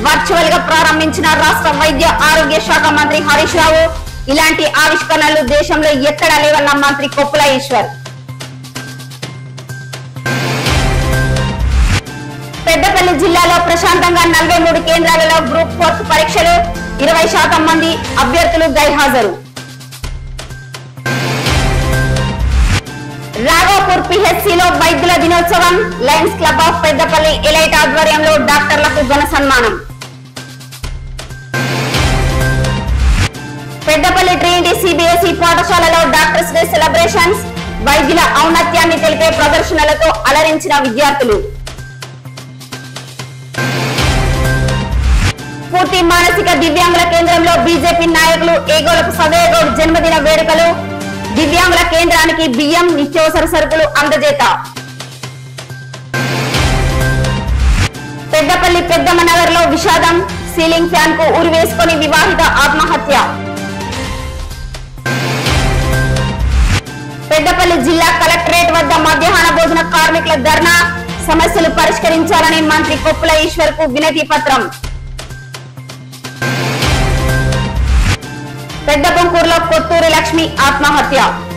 virtual గా ప్రారంభించిన రాష్ట్ర వైద్య ఆరోగ్య శాఖ మంత్రి హరీష్ రావు ఇలాంటి ఆవిష్కరణలు దేశంలో ఎక్కడా లేవన్న మంత్రి కొప్పుల ఈశ్వర్ పెద్దపల్లి జిల్లాలో ప్రశాంతంగా నలభై మూడు కేంద్రాలలో గ్రూప్ ఫోర్త్ పరీక్షలు ఇరవై శాతం మంది అభ్యర్థులు గైహాజరు రాఘోపూర్ పిహెచ్సిలో వైద్యుల దినోత్సవం lions club of Peddapalli elite ఆధ్వర్యంలో డాక్టర్లకు ఘన సన్మానం పెద్దపల్లి ట్రినిటీ సిబిఎస్ఈ పాఠశాలలో డాక్టర్స్ డే సెలబ్రేషన్స్ వైద్యుల ఔన్నత్యాన్ని తెలిపే ప్రదర్శనలతో అలరించిన విద్యార్థులు పూర్తి మానసిక దివ్యాంగుల కేంద్రంలో బీజేపీ నాయకులు ఏగోలకు సదయగౌడ్ జన్మదిన వేడుకలు దివ్యాంగుల కేంద్రానికి బియ్యం నిత్యావసర సరుకులు అందజేత పెద్దపల్లి పెద్దమ్మ నగర్ లో విషాదం సీలింగ్ ఫ్యాన్ కు ఉరివేసుకొని వివాహిత ఆత్మహత్య పెద్దపల్లి జిల్లా కలెక్టరేట్ వద్ద మధ్యాహ్న భోజన కార్మికుల ధర్నా సమస్యలు పరిష్కరించాలని మంత్రి కొప్పుల ఈశ్వర్ కు వినతి పత్రం పెద్ద బొంకూరులో కొత్తూరి లక్ష్మి ఆత్మహత్య